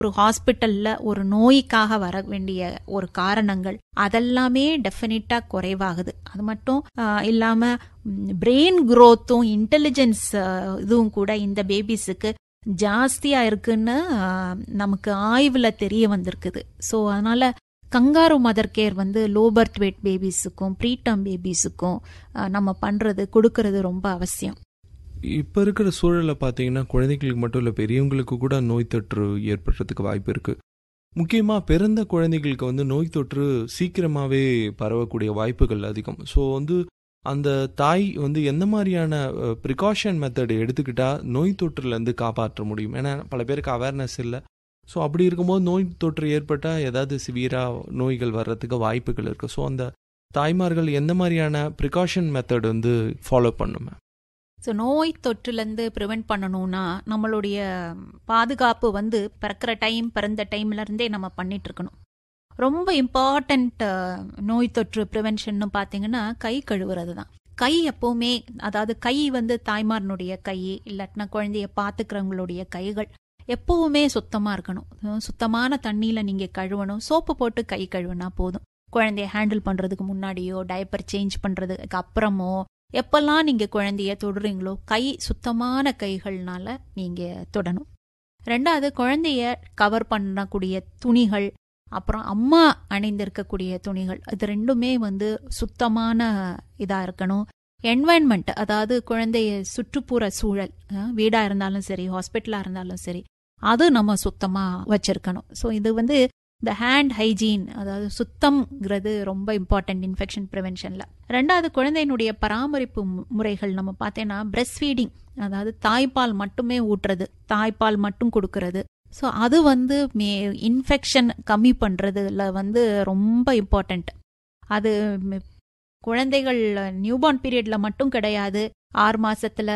ஒரு ஹாஸ்பிட்டல்ல ஒரு நோய்க்காக வர வேண்டிய ஒரு காரணங்கள் அதெல்லாமே டெஃபினட்டா குறைவாகுது அது மட்டும் ஆஹ், இல்லாம பிரெயின் growthம் இன்டெலிஜென்ஸ் இதுவும் கூட இந்த பேபிஸுக்கு ஜாஸ்தியா இருக்குன்னு ஆஹ், நமக்கு ஆய்வுல தெரிய வந்திருக்குது ஸோ அதனால கங்காரு மதர் கேர் வந்து லோ பர்த் வெயிட் பேபிஸுக்கும் ப்ரீடம் பேபிஸுக்கும் நம்ம பண்றது கொடுக்கறது ரொம்ப அவசியம் இப்போ இருக்கிற சூழலில் பார்த்தீங்கன்னா குழந்தைகளுக்கு மட்டும் இல்லை பெரியவங்களுக்கு கூட நோய் தொற்று ஏற்படுறதுக்கு வாய்ப்பு இருக்குது முக்கியமாக பிறந்த குழந்தைகளுக்கு வந்து நோய் தொற்று சீக்கிரமாகவே பரவக்கூடிய வாய்ப்புகள் அதிகம் ஸோ வந்து அந்த தாய் வந்து எந்த மாதிரியான ப்ரிகாஷன் மெத்தட் எடுத்துக்கிட்டா நோய் தொற்றுலேருந்து காப்பாற்ற முடியும் ஏன்னா பல பேருக்கு அவேர்னஸ் இல்லை ஸோ அப்படி இருக்கும்போது நோய் தொற்று ஏற்பட்டால் ஏதாவது சிவியராக நோய்கள் வர்றதுக்கு வாய்ப்புகள் இருக்குது ஸோ அந்த தாய்மார்கள் எந்த மாதிரியான ப்ரிகாஷன் மெத்தட் வந்து ஃபாலோ பண்ணுமே ஸோ நோய் தொற்றுலேருந்து ப்ரிவெண்ட் பண்ணணும்னா நம்மளுடைய பாதுகாப்பு வந்து பிறக்கிற டைம் பிறந்த டைம்ல இருந்தே நம்ம பண்ணிட்டு இருக்கணும் ரொம்ப இம்பார்ட்டண்ட் நோய் தொற்று ப்ரிவென்ஷன் பார்த்தீங்கன்னா கை கழுவுறது தான் கை எப்பவுமே அதாவது கை வந்து தாய்மாரனுடைய கை இல்லாட்டினா குழந்தைய பார்த்துக்கிறவங்களுடைய கைகள் எப்பவுமே சுத்தமா இருக்கணும் அஹ் சுத்தமான தண்ணியில நீங்க கழுவணும் சோப்பு போட்டு கை கழுவுனா போதும் குழந்தைய ஹேண்டில் பண்றதுக்கு முன்னாடியோ டயப்பர் சேஞ்ச் பண்றதுக்கு அப்புறமோ எப்பெல்லாம் நீங்க குழந்தைய தொடுறீங்களோ கை சுத்தமான கைகள்னால நீங்க தொடணும் ரெண்டாவது குழந்தைய கவர் பண்ணக்கூடிய துணிகள் அப்புறம் அம்மா அணிந்திருக்கக்கூடிய துணிகள் இது ரெண்டுமே வந்து சுத்தமான இதா இருக்கணும் என்வாயன்மெண்ட் அதாவது குழந்தைய சுற்றுப்புற சூழல் அஹ், வீடா இருந்தாலும் சரி ஹாஸ்பிட்டலா இருந்தாலும் சரி அது நம்ம சுத்தமா வச்சிருக்கணும் ஸோ இது வந்து இந்த ஹேண்ட் ஹைஜீன் அதாவது சுத்தம்ங்கிறது ரொம்ப இம்பார்ட்டன்ட் இன்ஃபெக்ஷன் ப்ரிவென்ஷன்ல ரெண்டாவது குழந்தையினுடைய பராமரிப்பு மு- முறைகள் நம்ம பார்த்தேன்னா பிரஸ்ட் ஃபீடிங் அதாவது தாய்ப்பால் மட்டுமே ஊட்டுறது தாய்ப்பால் மட்டும் கொடுக்கறது ஸோ அது வந்து மே இன்ஃபெக்ஷன் கம்மி பண்றதுல வந்து ரொம்ப இம்பார்ட்டன்ட் அது ம், குழந்தைகள் நியூபார்ன் பீரியட்ல மட்டும் கிடையாது ஆறு மாசத்துல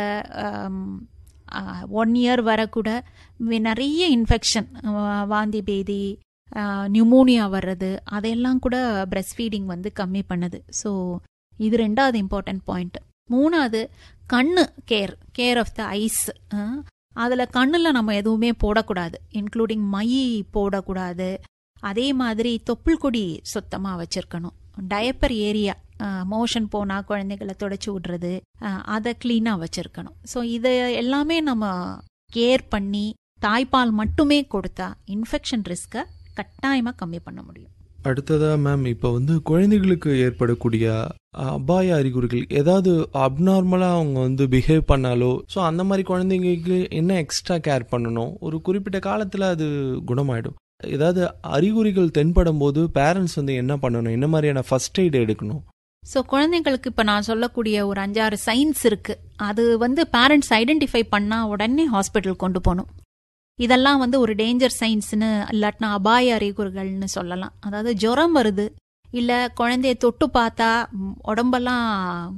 ஒன் இயர் வர கூட வி- நிறைய இன்ஃபெக்ஷன் வாந்தி பேதி நியூமோனியா வர்றது அதையெல்லாம் கூட பிரஸ்ட் ஃபீடிங் வந்து கம்மி பண்ணுது ஸோ இது ரெண்டாவது இம்பார்ட்டன்ட் பாயிண்ட் மூணாவது கண்ணு care care of the eyes அதில் கண்ணில் நம்ம எதுவுமே போடக்கூடாது இன்க்ளூடிங் மை போடக்கூடாது அதே மாதிரி தொப்புள் கொடி சுத்தமாக வச்சிருக்கணும் டயப்பர் ஏரியா மோஷன் போனால் குழந்தைகளை தொடச்சி விடுறது அஹ், அதை க்ளீனாக வச்சிருக்கணும் ஸோ இதை எல்லாமே நம்ம கேர் பண்ணி தாய்ப்பால் மட்டுமே கொடுத்தா இன்ஃபெக்ஷன் ரிஸ்க்கை கட்டாயமாக கம்மி பண்ண முடியும் அடுத்ததா மேம் இப்போ வந்து குழந்தைகளுக்கு ஏற்படக்கூடிய அபாய அறிகுறிகள் ஏதாவது அப்நார்மலா அவங்க வந்து பிஹேவ் பண்ணாலோ ஸோ அந்த மாதிரி குழந்தைங்களுக்கு என்ன எக்ஸ்ட்ரா கேர் பண்ணணும் ஒரு குறிப்பிட்ட காலத்துல அது குணமாயிடும் ஏதாவது அறிகுறிகள் தென்படும் போது பேரண்ட்ஸ் வந்து என்ன பண்ணணும் என்ன மாதிரியான ஃபர்ஸ்ட் எய்ட் எடுக்கணும் ஸோ குழந்தைங்களுக்கு இப்போ நான் சொல்லக்கூடிய ஒரு அஞ்சாறு சைன்ஸ் இருக்கு அது வந்து பேரண்ட்ஸ் ஐடென்டிஃபை பண்ணா உடனே ஹாஸ்பிட்டல் கொண்டு போகணும் இதெல்லாம் வந்து ஒரு டேஞ்சர் சைன்ஸ்னு இல்லாட்டினா அபாய அறிகுறிகள்னு சொல்லலாம் அதாவது ஜுரம் வருது இல்லை குழந்தைய தொட்டு பார்த்தா ம், உடம்பெல்லாம்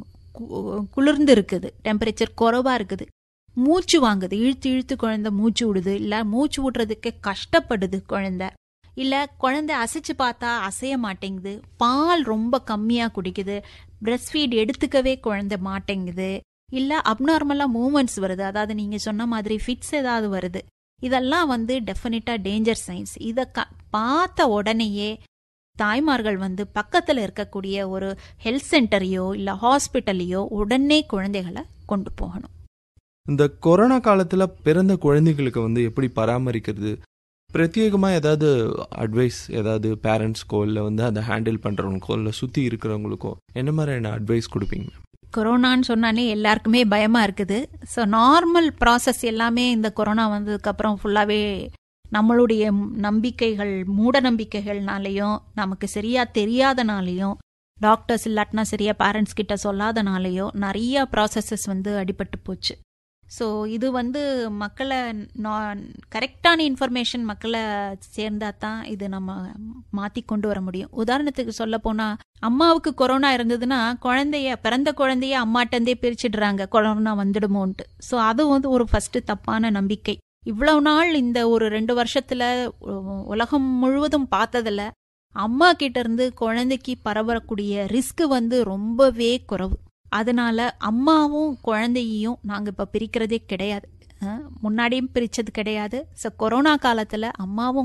கு- குளிர்ந்து இருக்குது டெம்பரேச்சர் குறைவா இருக்குது மூச்சு வாங்குது இழுத்து இழுத்து குழந்தை மூச்சு விடுது இல்லை மூச்சு விடுறதுக்கு கஷ்டப்படுது குழந்தை இல்ல குழந்தை அசைச்சு பார்த்தா அசைய மாட்டேங்குது பால் ரொம்ப கம்மியா குடிக்குது பிரஸ்ட் ஃபீட் எடுத்துக்கவே குழந்தை மாட்டேங்குது இல்ல அப்நார்மலா மூமெண்ட்ஸ் வருது அதாவது நீங்க சொன்ன மாதிரி ஃபிட்ஸ் ஏதாவது வருது இதெல்லாம் வந்து டெஃபினட்டா டேஞ்சர் சைன்ஸ் இதை க- பார்த்த உடனேயே தாய்மார்கள் வந்து பக்கத்துல இருக்கக்கூடிய ஒரு ஹெல்த் சென்டரையோ இல்ல ஹாஸ்பிட்டலையோ உடனே குழந்தைகளை கொண்டு போகணும் இந்த கொரோனா காலத்துல பிறந்த குழந்தைகளுக்கு வந்து எப்படி பராமரிக்கிறது பிரத்யேகமா ஏதாவது அட்வைஸ் ஏதாவது பேரண்ட்ஸ்க்கோ இல்லை வந்து அதை ஹேண்டில் பண்றவங்களுக்கோ இல்லை சுத்தி இருக்கிறவங்களுக்கோ என்ன மாதிரியான அட்வைஸ் கொடுப்பீங்க கொரோனான்னு சொன்னாலே எல்லாருக்குமே பயமா இருக்குது ஸோ நார்மல் ப்ராசஸ் எல்லாமே இந்த கொரோனா வந்ததுக்கு அப்புறம் ஃபுல்லாவே நம்மளுடைய நம்பிக்கைகள் மூட நம்பிக்கைகள்னாலையும் நமக்கு சரியா தெரியாதனாலையும் டாக்டர்ஸ் இல்லாட்டினா சரியா பேரண்ட்ஸ் கிட்ட சொல்லாதனாலையும் நிறைய ப்ராசஸஸ் வந்து அடிபட்டு போச்சு ஸோ இது வந்து மக்களை கரெக்டான இன்ஃபர்மேஷன் மக்களை சேர்ந்தா தான் இது நம்ம மாத்தி கொண்டு வர முடியும் உதாரணத்துக்கு சொல்ல போனா அம்மாவுக்கு கொரோனா இருந்ததுன்னா குழந்தைய பிறந்த குழந்தைய அம்மாட்டந்தே பிரிச்சிடுறாங்க கொரோனா வந்துடுமோன்ட்டு ஸோ அது வந்து ஒரு ஃபர்ஸ்ட் தப்பான நம்பிக்கை இவ்வளவு நாள் இந்த ஒரு ரெண்டு வருஷத்துல உ- உலகம் முழுவதும் பார்த்ததுல அம்மா கிட்ட இருந்து குழந்தைக்கு பரவக்கூடிய ரிஸ்க் வந்து ரொம்பவே குறைவு அதனால அம்மாவும் குழந்தையையும் நாங்க இப்ப பிரிக்கிறதே கிடையாது அஹ், முன்னாடியும் பிரிச்சது கிடையாது ஸோ கொரோனா காலத்தில் அம்மாவும்